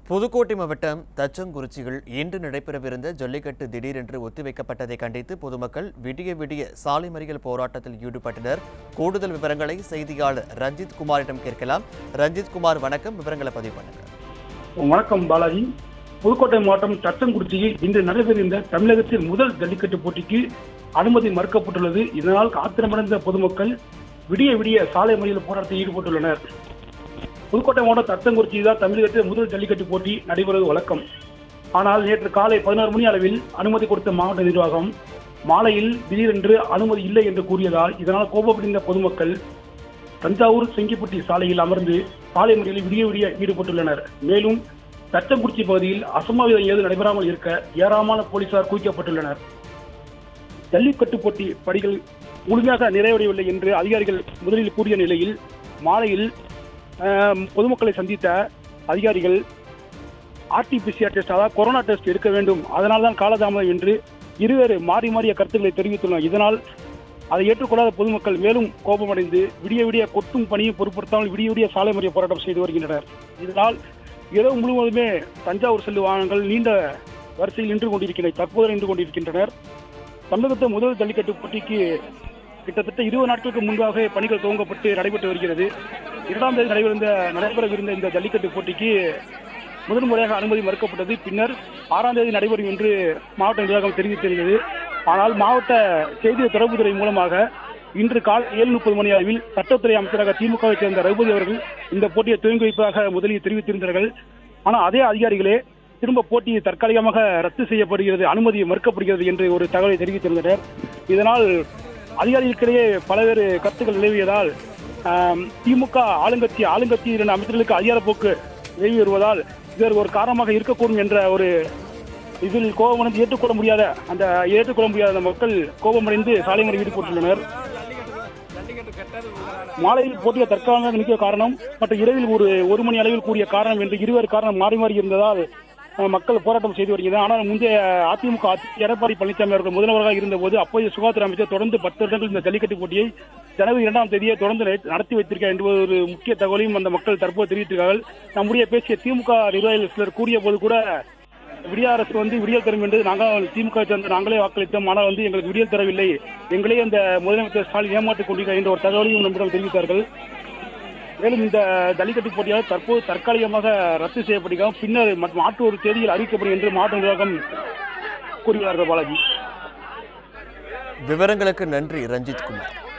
புதுக்கோட்டை மாவட்டம் தச்சங்குறிச்சியில் இன்று நடைபெறவிருந்த ஜல்லிக்கட்டு திடீரென்று ஒத்திவைக்கப்பட்டதை கண்டித்து பொதுமக்கள் விடிய விடிய சாலை மறியல் போராட்டத்தில் ஈடுபட்டனர் கூடுதல் விவரங்களை செய்தியாளர் ரஞ்சித் குமாரிடம் கேட்கலாம் ரஞ்சித் குமார் வணக்கம் விவரங்களை பதிவு பண்ணுங்க வணக்கம் பாலாஜி புதுக்கோட்டை மாவட்டம் தச்சங்குறிச்சியில் இன்று நடைபெறுகின்ற தமிழகத்தின் முதல் ஜல்லிக்கட்டு போட்டிக்கு அனுமதி மறுக்கப்பட்டுள்ளது இதனால் ஆத்திரமடைந்த பொதுமக்கள் விடிய விடிய சாலை மறியல் போராட்டத்தில் ஈடுபட்டுள்ளனர் புதுக்கோட்டை மாவட்டம் தச்சங்குறிச்சி தான் தமிழகத்தில் முதல் ஜல்லிக்கட்டு போட்டி நடைபெறுவது வழக்கம் ஆனால் நேற்று காலை பதினாறு மணி அளவில் அனுமதி கொடுத்த மாவட்ட நிர்வாகம் மாலையில் திடீரென்று அனுமதி இல்லை என்று கூறியதால் இதனால் கோபமடைந்த பொதுமக்கள் தஞ்சாவூர் செங்கிப்பட்டி சாலையில் அமர்ந்து சாலை மறியலில் விடிய விடிய ஈடுபட்டுள்ளனர் மேலும் தச்சங்குறிச்சி பகுதியில் அசம்பாவிதம் ஏதும் நடைபெறாமல் இருக்க ஏராளமான போலீசார் குவிக்கப்பட்டுள்ளனர் ஜல்லிக்கட்டு போட்டி படிகள் முழுமையாக நிறைவடையவில்லை என்று அதிகாரிகள் முதலில் கூறிய நிலையில் மாலையில் ஆம், பொதுமக்களை சந்தித்த அதிகாரிகள் ஆர்டிபிசிஆர் டெஸ்ட் அதாவது கொரோனா டெஸ்ட் எடுக்க வேண்டும் அதனால் தான் காலதாமதம் என்று இருவேறு மாறி மாறிய கருத்துக்களை தெரிவித்துள்ளனர் இதனால் அதை ஏற்றுக்கொள்ளாத பொதுமக்கள் மேலும் கோபமடைந்து விடிய விடிய கொட்டும் பணியை பொருட்படுத்தாமல் விடிய விடிய சாலை மறியல் போராட்டம் செய்து வருகின்றனர் இதனால் இரவு முழுவதுமே தஞ்சாவூர் செல்லும் வாகனங்கள் நீண்ட வரிசையில் நின்று கொண்டிருக்கின்றன தற்போது நின்று கொண்டிருக்கின்றனர் தமிழகத்தை முதல் ஜல்லிக்கட்டு போட்டிக்கு கிட்டத்தட்ட இருபது நாட்களுக்கு முன்பாக பணிகள் துவங்கப்பட்டு நடைபெற்று வருகிறது இரண்டாம் தேதி நடைபெறுந்த நடைபெறவிருந்த இந்த ஜல்லிக்கட்டு போட்டிக்கு முதல் முறையாக அனுமதி மறுக்கப்பட்டது பின்னர் ஆறாம் தேதி நடைபெறும் என்று மாவட்ட நிர்வாகம் தெரிவித்திருந்தது ஆனால் மாவட்ட செய்தி தொடர்புத்துறை மூலமாக இன்று காலை ஏழு முப்பது மணி அளவில் சட்டத்துறை அமைச்சராக திமுகவை சேர்ந்த ரகுபதி அவர்கள் இந்த போட்டியை துவங்கி வைப்பதாக முதலில் தெரிவித்திருந்தார்கள் ஆனால் அதே அதிகாரிகளே திரும்ப போட்டி தற்காலிகமாக ரத்து செய்யப்படுகிறது அனுமதி மறுக்கப்படுகிறது என்று ஒரு தகவலை தெரிவித்திருந்தனர் இதனால் அதிகாரிகளுக்கிடையே பல்வேறு கருத்துக்கள் நிலவியதால் ஆம், திமுக ஆளுங்கட்சி ஆளுங்கட்சி இரண்டு அமைச்சர்களுக்கு அதிகாரப்போக்கு நிலவி வருவதால் இதற்கு ஒரு காரணமாக இருக்கக்கூடும் என்ற ஒரு இதில் கோபமடைந்து ஏற்றுக்கொள்ள முடியாத அந்த ஏற்றுக்கொள்ள முடியாத அந்த மக்கள் கோபமடைந்து சாலை மறியலில் ஈடுபட்டுள்ளனர் மாலையில் போட்டியை தற்காலிகமாக நிற்க காரணம் மற்றும் இரவில் ஒரு ஒரு மணி அளவில் கூடிய காரணம் என்று இருவேறு காரணம் மாறி மாறி இருந்ததால் அஹ், மக்கள் போராட்டம் செய்து வருகிறது ஆனால் முந்தைய அதிமுக ஆட்சி எடப்பாடி பழனிசாமி அவர்கள் முதல்வராக இருந்தபோது அப்போதைய சுகாதார அமைச்சர் தொடர்ந்து பத்து வருடங்கள் இந்த ஜல்லிக்கட்டு போட்டியை ஜனவரி இரண்டாம் தேதியை தொடர்ந்து நட- நடத்தி வைத்திருக்கிறார் என்ற ஒரு முக்கிய தகவலையும் அந்த மக்கள் தற்போது தெரிவித்திருக்கிறார்கள் நம்முடைய பேசிய திமுக நிர்வாகிகள் சிலர் கூறிய போது கூட விடிய அரசு வந்து விடியல் தரும் என்று நாங்கள் திமுக சேர்ந்த நாங்களே வாக்களித்தோம் ஆனால் வந்து எங்களுக்கு விடியல் தரவில்லை எங்களே அந்த முதலமைச்சர் ஸ்டாலின் ஏமாற்றிக் கொண்டிருக்கிறார் என்ற ஒரு தகவலையும் நம்மிடம் தெரிவித்தார்கள் மேலும் இந்த ஜல்லிக்கட்டு போட்டியால் தற்போது தற்காலிகமாக ரத்து செய்யப்படுகிறோம் பின்னர் மற்ற மாற்று ஒரு தேதியில் அறிவிக்கப்படும் என்று மாவட்ட நிர்வாகம் கூறுகிறார்கள் பாலாஜி விவரங்களுக்கு நன்றி ரஞ்சித் குமார்